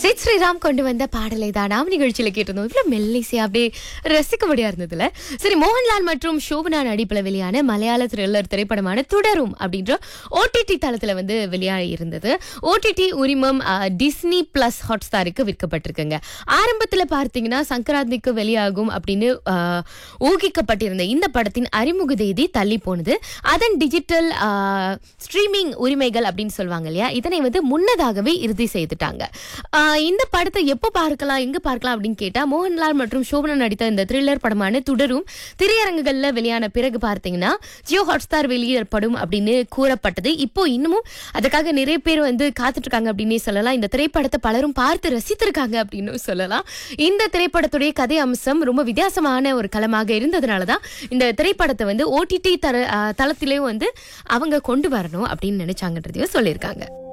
சித் ஸ்ரீராம் கொண்டு வந்த பாடலை தான் நாம் நிகழ்ச்சியில கேட்டிருந்தோம் இவ்வளவு மெல்லிசையா அப்படியே ரசிக்கபடியா இருந்ததுல சரி மோகன்லால் மற்றும் சோபனா நடிப்புல வெளியான மலையாள த்ரில்லர் திரைப்படமான தொடரும் அப்படின்ற ஓடிடி தளத்துல வந்து வெளியாகி இருந்தது ஓடிடி உரிமம் அஹ், டிஸ்னி பிளஸ் ஹாட்ஸ்டாருக்கு விற்கப்பட்டிருக்குங்க ஆரம்பத்துல பார்த்தீங்கன்னா சங்கராந்திக்கு வெளியாகும் அப்படின்னு அஹ், ஊகிக்கப்பட்டிருந்த இந்த படத்தின் அறிமுக தேதி தள்ளி போனது அதன் டிஜிட்டல் ஸ்ட்ரீமிங் உரிமைகள் அப்படின்னு சொல்லுவாங்க இல்லையா இதனை வந்து முன்னதாகவே இறுதி செய்துட்டாங்க ஆஹ் இந்த படத்தை எப்போ பார்க்கலாம் எங்க பார்க்கலாம் அப்படின்னு கேட்டா மோகன்லால் மற்றும் சோபனா நடித்த இந்த த்ரில்லர் படமான தொடரும் திரையரங்குகள்ல வெளியான பிறகு பார்த்தீங்கன்னா ஜியோ ஹாட்ஸ்டார் வெளியிடப்படும் அப்படின்னு கூறப்பட்டது இப்போ இன்னமும் அதுக்காக நிறைய பேர் வந்து காத்துட்டு இருக்காங்க அப்படின்னே சொல்லலாம் இந்த திரைப்படத்தை பலரும் பார்த்து ரசித்திருக்காங்க அப்படின்னு சொல்லலாம் இந்த திரைப்படத்துடைய கதை அம்சம் ரொம்ப வித்தியாசமான ஒரு களமாக இருந்ததுனால தான் இந்த திரைப்படத்தை வந்து ஓடிடி தர ஆஹ் தளத்திலேயும் வந்து அவங்க கொண்டு வரணும் அப்படின்னு நினைச்சாங்கன்றதையும் சொல்லியிருக்காங்க